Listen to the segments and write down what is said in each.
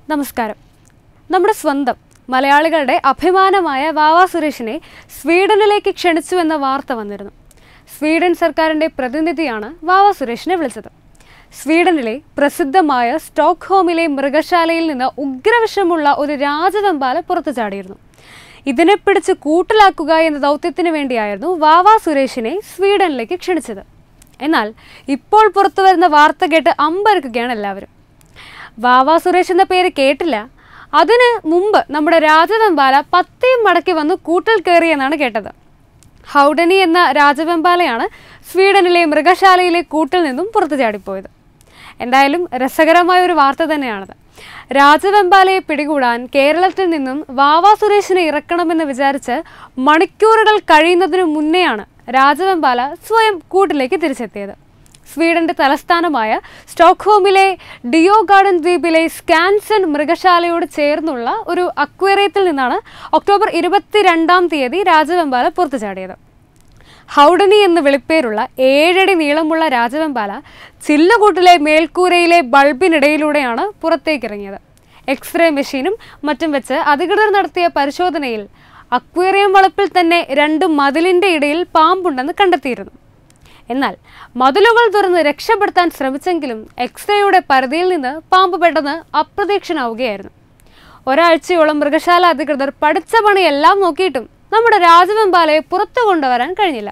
നമസ്കാരം നമ്മുടെ സ്വന്തം മലയാളികളുടെ അഭിമാനമായ വാവാ സുരേഷിനെ സ്വീഡനിലേക്ക് ക്ഷണിച്ചു എന്ന വാർത്ത വന്നിരുന്നു സ്വീഡൻ സർക്കാരിൻ്റെ പ്രതിനിധിയാണ് വാവാ സുരേഷിനെ വിളിച്ചത് സ്വീഡനിലെ പ്രസിദ്ധമായ സ്റ്റോക്ക്ഹോമിലെ മൃഗശാലയിൽ നിന്ന് ഉഗ്രവിഷമുള്ള ഒരു രാജവെമ്പാല പുറത്തു ചാടിയിരുന്നു ഇതിനെ പിടിച്ച് കൂട്ടിലാക്കുക എന്ന ദൗത്യത്തിന് വേണ്ടിയായിരുന്നു വാവാ സുരേഷിനെ സ്വീഡനിലേക്ക് ക്ഷണിച്ചത് എന്നാൽ ഇപ്പോൾ പുറത്തു വരുന്ന വാർത്ത കേട്ട് അമ്പരക്കുകയാണ് എല്ലാവരും വാവാ സുരേഷ് എന്ന പേര് കേട്ടില്ല അതിന് മുമ്പ് നമ്മുടെ രാജവെമ്പാല പത്തിയും മടക്കി വന്ന് കൂട്ടിൽ കയറി എന്നാണ് കേട്ടത് ഹൗഡനി എന്ന രാജവെമ്പാലയാണ് സ്വീഡനിലെ മൃഗശാലയിലെ കൂട്ടിൽ നിന്നും പുറത്തു ചാടിപ്പോയത് എന്തായാലും രസകരമായ ഒരു വാർത്ത തന്നെയാണത് രാജവെമ്പാലയെ പിടികൂടാൻ കേരളത്തിൽ നിന്നും വാവാ സുരേഷിനെ ഇറക്കണമെന്ന് വിചാരിച്ച് മണിക്കൂറുകൾ കഴിയുന്നതിനു മുന്നെയാണ് രാജവെമ്പാല സ്വയം കൂട്ടിലേക്ക് തിരിച്ചെത്തിയത് സ്വീഡന്റെ തലസ്ഥാനമായ സ്റ്റോക്ക്ഹോമിലെ ഡിയോ ഗാർഡൻ ദ്വീപിലെ സ്കാൻസൺ മൃഗശാലയോട് ചേർന്നുള്ള ഒരു അക്വേറിയത്തിൽ നിന്നാണ് ഒക്ടോബർ ഇരുപത്തിരണ്ടാം തീയതി രാജവെമ്പാല പുറത്തു ചാടിയത് ഹൗഡനി എന്ന് വിളിപ്പേരുള്ള ഏഴടി നീളമുള്ള രാജവെമ്പാല ചില്ലുകൂട്ടിലെ മേൽക്കൂരയിലെ ബൾബിനിടയിലൂടെയാണ് പുറത്തേക്കിറങ്ങിയത് എക്സ്റേ മെഷീനും മറ്റും വെച്ച് അധികൃതർ നടത്തിയ പരിശോധനയിൽ അക്വേറിയം വളപ്പിൽ തന്നെ രണ്ട് മതിലിൻ്റെ ഇടയിൽ പാമ്പുണ്ടെന്ന് കണ്ടെത്തിയിരുന്നു എന്നാൽ മതിലുകൾ തുറന്ന് രക്ഷപ്പെടുത്താൻ ശ്രമിച്ചെങ്കിലും എക്സ്റേയുടെ പരിധിയിൽ നിന്ന് പാമ്പ് പെട്ടെന്ന് അപ്രതീക്ഷനാവുകയായിരുന്നു ഒരാഴ്ചയോളം മൃഗശാല അധികൃതർ പഠിച്ച പണിയെല്ലാം നോക്കിയിട്ടും നമ്മുടെ രാജവെമ്പാലയെ പുറത്തു കൊണ്ടുവരാൻ കഴിഞ്ഞില്ല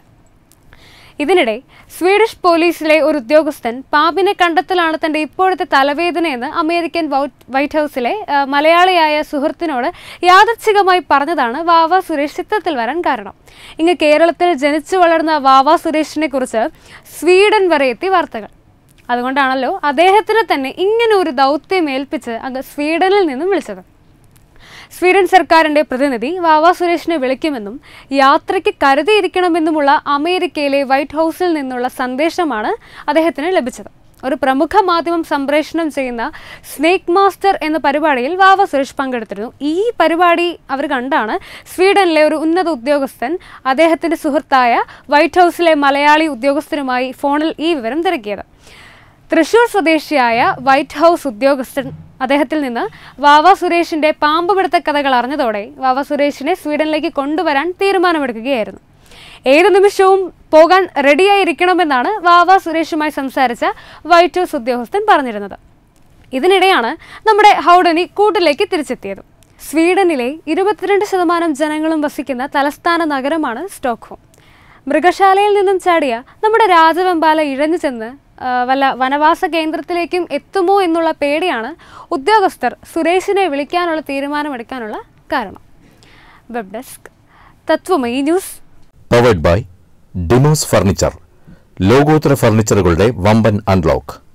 ഇതിനിടെ സ്വീഡിഷ് പോലീസിലെ ഒരു ഉദ്യോഗസ്ഥൻ പാമ്പിനെ കണ്ടെത്തലാണ് തന്റെ ഇപ്പോഴത്തെ തലവേദനയെന്ന് അമേരിക്കൻ വൗ- വൈറ്റ് ഹൗസിലെ ആ, മലയാളിയായ സുഹൃത്തിനോട് യാദർച്ഛികമായി പറഞ്ഞതാണ് വാവ സുരേഷ് ചിത്രത്തിൽ വരാൻ കാരണം ഇങ്ങ് കേരളത്തിൽ ജനിച്ചു വളർന്ന വാവ സുരേഷിനെ കുറിച്ച് സ്വീഡൻ വരെ എത്തി വാർത്തകൾ അതുകൊണ്ടാണല്ലോ അദ്ദേഹത്തിന് തന്നെ ഇങ്ങനെ ഒരു ദൗത്യം ഏൽപ്പിച്ച് അങ്ങ് സ്വീഡനിൽ നിന്നും വിളിച്ചത് സ്വീഡൻ സർക്കാരിന്റെ പ്രതിനിധി വാവ സുരേഷിനെ വിളിക്കുമെന്നും യാത്രയ്ക്ക് കരുതിയിരിക്കണമെന്നുമുള്ള അമേരിക്കയിലെ വൈറ്റ് ഹൗസിൽ നിന്നുള്ള സന്ദേശമാണ് അദ്ദേഹത്തിന് ലഭിച്ചത് ഒരു പ്രമുഖ മാധ്യമം സംപ്രേഷണം ചെയ്യുന്ന സ്നേക്ക് മാസ്റ്റർ എന്ന പരിപാടിയിൽ വാവ സുരേഷ് പങ്കെടുത്തിരുന്നു ഈ പരിപാടി അവർ കണ്ടാണ് സ്വീഡനിലെ ഒരു ഉന്നത ഉദ്യോഗസ്ഥൻ അദ്ദേഹത്തിന്റെ സുഹൃത്തായ വൈറ്റ് ഹൗസിലെ മലയാളി ഉദ്യോഗസ്ഥനുമായി ഫോണിൽ ഈ വിവരം തിരക്കിയത് തൃശൂർ സ്വദേശിയായ വൈറ്റ് ഹൗസ് ഉദ്യോഗസ്ഥൻ അദ്ദേഹത്തിൽ നിന്ന് വാവ സുരേഷിന്റെ പാമ്പ് പിടുത്ത കഥകൾ അറിഞ്ഞതോടെ വാവ സുരേഷിനെ സ്വീഡനിലേക്ക് കൊണ്ടുവരാൻ തീരുമാനമെടുക്കുകയായിരുന്നു ഏത് നിമിഷവും പോകാൻ റെഡിയായിരിക്കണമെന്നാണ് വാവ സുരേഷുമായി സംസാരിച്ച വൈറ്റ് ഹൗസ് ഉദ്യോഗസ്ഥൻ പറഞ്ഞിരുന്നത് ഇതിനിടെയാണ് നമ്മുടെ ഹൗഡനി കൂട്ടിലേക്ക് തിരിച്ചെത്തിയത് സ്വീഡനിലെ ഇരുപത്തിരണ്ട് ശതമാനം ജനങ്ങളും വസിക്കുന്ന തലസ്ഥാന നഗരമാണ് സ്റ്റോക്ക്ഹോം മൃഗശാലയിൽ നിന്നും ചാടിയ നമ്മുടെ രാജവെമ്പാല ഇഴഞ്ഞു ചെന്ന് ആ, വല്ല വനവാസ കേന്ദ്രത്തിലേക്കും എത്തുമോ എന്നുള്ള പേടിയാണ് ഉദ്യോഗസ്ഥർ സുരേഷിനെ വിളിക്കാനുള്ള തീരുമാനമെടുക്കാനുള്ള കാരണം web desk Tathwamayi news powered by Demos furniture ലോകോത്തര ഫർണിച്ചറുകളുടെ വമ്പൻ അൺലോക്ക്